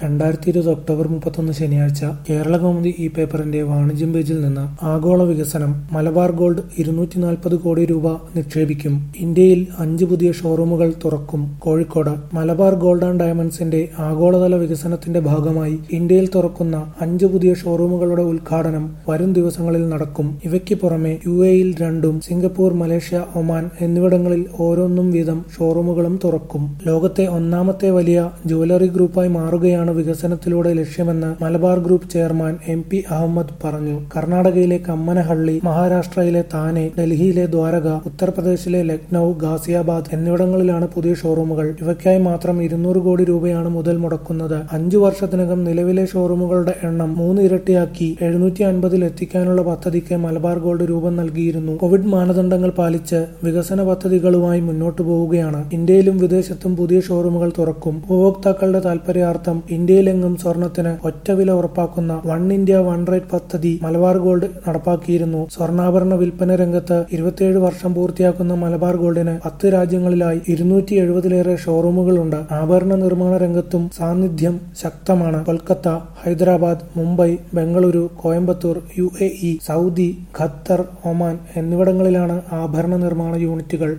രണ്ടായിരത്തി ഇരുപത് ഒക്ടോബർ മുപ്പത്തൊന്ന് ശനിയാഴ്ച കേരളകൗമുദി ഈ പേപ്പറിന്റെ വാണിജ്യം പേജിൽ നിന്ന് ആഗോള വികസനം മലബാർ ഗോൾഡ് ഇരുന്നൂറ്റി നാൽപ്പത് കോടി രൂപ നിക്ഷേപിക്കും ഇന്ത്യയിൽ അഞ്ച് പുതിയ ഷോറൂമുകൾ തുറക്കും കോഴിക്കോട് മലബാർ ഗോൾഡ് ആൻഡ് ഡയമണ്ട്സിന്റെ ആഗോളതല വികസനത്തിന്റെ ഭാഗമായി ഇന്ത്യയിൽ തുറക്കുന്ന അഞ്ച് പുതിയ ഷോറൂമുകളുടെ ഉദ്ഘാടനം വരും ദിവസങ്ങളിൽ നടക്കും ഇവയ്ക്ക് പുറമെ യു എയിൽ രണ്ടും സിംഗപ്പൂർ മലേഷ്യ ഒമാൻ എന്നിവിടങ്ങളിൽ ഓരോന്നും വീതം ഷോറൂമുകളും തുറക്കും ലോകത്തെ ഒന്നാമത്തെ വലിയ ജ്വല്ലറി ഗ്രൂപ്പായി മാറുകയാണ് വികസനത്തിലൂടെ ലക്ഷ്യമെന്ന് Malabar group chairman M P Ahammed പറഞ്ഞു കർണാടകയിലെ കമ്മനഹള്ളി മഹാരാഷ്ട്രയിലെ താനെ ഡൽഹിയിലെ ദ്വാരക ഉത്തർപ്രദേശിലെ ലക്നൌ ഗാസിയാബാദ് എന്നിവിടങ്ങളിലാണ് പുതിയ ഷോറൂമുകൾ ഇവയ്ക്കായി മാത്രം ഇരുന്നൂറ് കോടി രൂപയാണ് മുതൽ മുടക്കുന്നത് അഞ്ചു വർഷത്തിനകം നിലവിലെ ഷോറൂമുകളുടെ എണ്ണം മൂന്ന് ഇരട്ടിയാക്കി എഴുന്നൂറ്റി അൻപതിൽ എത്തിക്കാനുള്ള പദ്ധതിക്ക് മലബാർ ഗോൾഡ് രൂപം നൽകിയിരുന്നു കോവിഡ് മാനദണ്ഡങ്ങൾ പാലിച്ച് വികസന പദ്ധതികളുമായി മുന്നോട്ടു പോവുകയാണ് ഇന്ത്യയിലും വിദേശത്തും പുതിയ ഷോറൂമുകൾ തുറക്കും ഉപഭോക്താക്കളുടെ താൽപര്യാർത്ഥം ഇന്ത്യയിലെങ്ങും സ്വർണത്തിന് ഒറ്റ വില ഉറപ്പാക്കുന്ന വൺ ഇന്ത്യ വൺ റേറ്റ് പദ്ധതി മലബാർ ഗോൾഡ് നടപ്പാക്കിയിരുന്നു സ്വർണ്ണാഭരണ വിൽപ്പന രംഗത്ത് ഇരുപത്തിയേഴ് വർഷം പൂർത്തിയാക്കുന്ന മലബാർ ഗോൾഡിന് പത്ത് രാജ്യങ്ങളിലായി ഇരുന്നൂറ്റി എഴുപതിലേറെ ഷോറൂമുകളുണ്ട് ആഭരണ നിർമ്മാണ രംഗത്തും സാന്നിധ്യം ശക്തമാണ് Kolkata Hyderabad Mumbai Bengaluru Coimbatore U A E Saudi Qatar Oman എന്നിവിടങ്ങളിലാണ് ആഭരണ നിർമ്മാണ യൂണിറ്റുകൾ